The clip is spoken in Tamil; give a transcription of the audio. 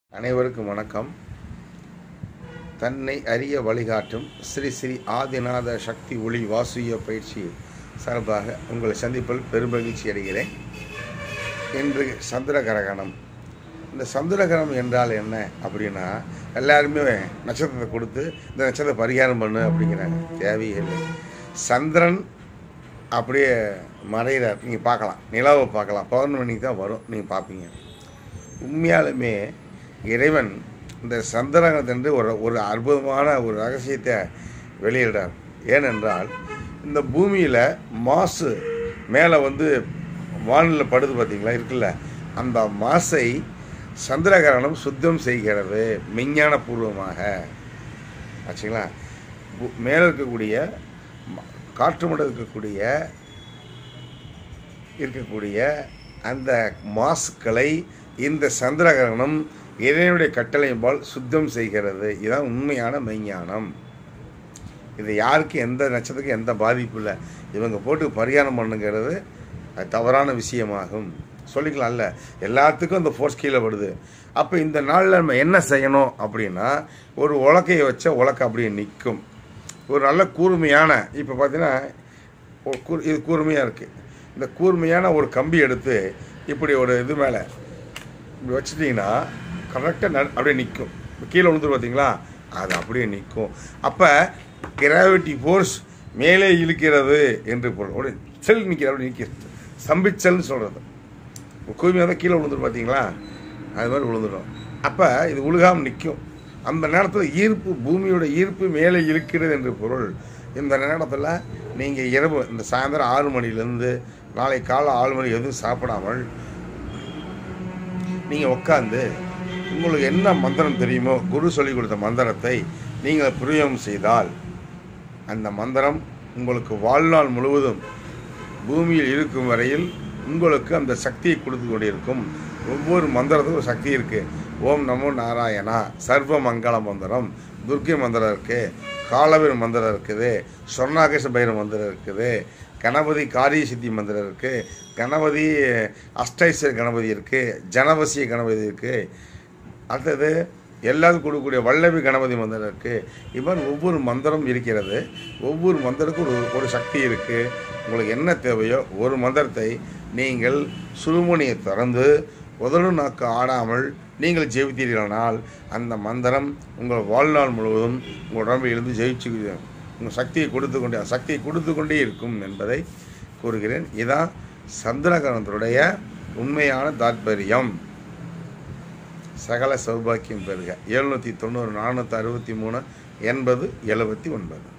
அனைவருக்கும் வணக்கம் தன்னை அறிய வழிகாட்டும் ஸ்ரீ ஸ்ரீ ஆதிநாத சக்தி ஒளி வாசுய பயிற்சி சார்பாக உங்களை சந்திப்பில் பெருமகிழ்ச்சி அடைகிறேன் இன்று சந்திர கிரகணம் இந்த சந்திர கிரகணம் என்றால் என்ன அப்படின்னா எல்லாருமே நட்சத்திரத்தை கொடுத்து இந்த நட்சத்திர பரிகாரம் பண்ணு அப்படிங்கிறாங்க தேவையே இல்லை சந்திரன் அப்படியே மறைகிறார் நீங்கள் பார்க்கலாம் நிலாவை பார்க்கலாம் பௌர்ணமிக்கு தான் வரும் நீங்கள் பார்ப்பீங்க உண்மையாலுமே இறைவன் இந்த சந்திரகத்தன்று ஒரு ஒரு அற்புதமான ஒரு ரகசியத்தை வெளியிடுறார் ஏனென்றால் இந்த பூமியில் மாசு மேலே வந்து வானில் படுது பார்த்தீங்களா இருக்குல்ல அந்த மாசை சந்திரகிரகணம் சுத்தம் செய்கிறது விஞ்ஞான பூர்வமாக ஆச்சுங்களா பூ- மேலே இருக்கக்கூடிய ம- காற்று மண்டலம் இருக்கக்கூடிய இருக்கக்கூடிய அந்த மாசுக்களை இந்த சந்திரகிரகணம் இறைவனுடைய கட்டளையின்பால் சுத்தம் செய்கிறது இதுதான் உண்மையான மெய்ஞானம் இது யாருக்கு எந்த நட்சத்திரத்துக்கு எந்த பாதிப்பு இல்லை இவங்க போட்டு பரிகாரம் பண்ணுங்கிறது அது தவறான விஷயமாகும் சொல்லிக்கலாம்ல எல்லாத்துக்கும் அந்த ஃபோர்ஸ் கீழே வருது அப்போ இந்த நாளில் நம்ம என்ன செய்யணும் அப்படின்னா ஒரு உலக்கையை வச்ச உலக்கை அப்படியே நிற்கும் ஒரு நல்ல கூர்மையான இப்போ பார்த்தீங்கன்னா ஒரு கூர் இது கூர்மையாக இருக்குது இந்த கூர்மையான ஒரு கம்பி எடுத்து இப்படி ஒரு இது மேலே இப்படி வச்சிட்டிங்கன்னா கரெக்டாக ந அப்படியே நிற்கும் கீழே விழுந்துரு பார்த்தீங்களா அது அப்படியே நிற்கும் அப்போ கிராவிட்டி ஃபோர்ஸ் மேலே இழுக்கிறது என்று பொருள் அப்படியே செல் நிற்கிற அப்படி நிற்கிறது சம்பிச்சல்னு சொல்கிறது கூர்மையாக தான் கீழே விழுந்துரும் பார்த்தீங்களா அது மாதிரி விழுந்துடும் அப்போ இது உழுகாமல் நிற்கும் அந்த நேரத்தில் ஈர்ப்பு பூமியோட ஈர்ப்பு மேலே இழுக்கிறது என்று பொருள் இந்த நேரத்தில் நீங்கள் இரவு இந்த சாயந்தரம் ஆறு மணிலேருந்து நாளை காலை ஆறு மணி எதுவும் சாப்பிடாமல் நீங்கள் உட்காந்து உங்களுக்கு என்ன மந்திரம் தெரியுமோ குரு சொல்லிக் கொடுத்த மந்திரத்தை நீங்கள் பிரயோகம் செய்தால் அந்த மந்திரம் உங்களுக்கு வாழ்நாள் முழுவதும் பூமியில் இருக்கும் வரையில் உங்களுக்கு அந்த சக்தியை கொடுத்து கொண்டிருக்கும் ஒவ்வொரு மந்திரத்துக்கும் ஒரு சக்தி இருக்கு ஓம் நமோ நாராயணா சர்வ மங்கள மந்திரம் துர்க்கை மந்திரம் இருக்கு காலவீர் மந்திரம் இருக்குது சொர்ணாகேச பைரவ மந்திரம் இருக்குது கணபதி காரிய சித்தி மந்திரம் இருக்கு கணபதி அஷ்டைஸ்வர கணபதி இருக்கு ஜனவசிய கணபதி இருக்கு அடுத்தது எல்லாரும் கொடுக்கக்கூடிய வல்லவி கணபதி மந்திரம் இருக்குது இவ்வாறு ஒவ்வொரு மந்திரம் இருக்கிறது ஒவ்வொரு மந்திரத்துக்கும் ஒரு ஒரு சக்தி இருக்குது உங்களுக்கு என்ன தேவையோ ஒரு மந்திரத்தை நீங்கள் சுழுமணியை திறந்து உதடு நாக்கு ஆடாமல் நீங்கள் ஜெயித்தீர்களானால் அந்த மந்திரம் உங்கள் வாழ்நாள் முழுவதும் உங்கள் உடம்பில் இருந்து ஜெயிச்சு உங்கள் சக்தியை கொடுத்து கொண்டே சக்தியை கொடுத்து கொண்டே இருக்கும் என்பதை கூறுகிறேன் இதான் சந்திரகரணத்தினுடைய உண்மையான தாற்பயம் சகல சௌபாக்கியம் பெறுக எழுநூற்றி தொண்ணூறு நானூற்றி அறுபத்தி மூணு எண்பது எழுபத்தி ஒன்பது